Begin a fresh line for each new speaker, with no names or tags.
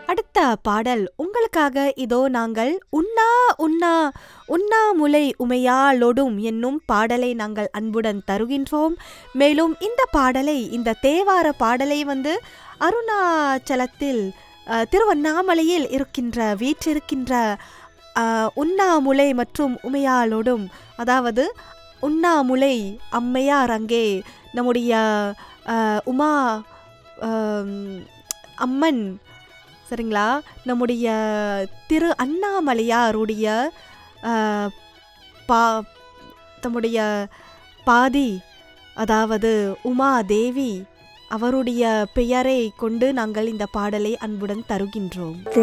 அடுத்த பாடல் உங்களுக்காக இதோ நாங்கள் உண்ணா உண்ணா உண்ணாமுலை உமையாளொடும் என்னும் பாடலை நாங்கள் அன்புடன் தருகின்றோம் மேலும் இந்த பாடலை இந்த தேவார பாடலை வந்து அருணாச்சலத்தில் அஹ், திருவண்ணாமலையில் இருக்கின்ற வீற்றிருக்கின்ற அஹ், உண்ணாமுலை மற்றும் உமையாளோடும் அதாவது உண்ணாமுலை அம்மையார் அங்கே நம்முடைய அஹ், உமா அம், அம்மன் சரிங்களா நம்முடைய திரு அண்ணாமலையாருடைய அஹ், பா தம்முடைய பாதி அதாவது உமா தேவி அவருடைய பெயரை கொண்டு நாங்கள் இந்த பாடலை அன்புடன் தருகின்றோம்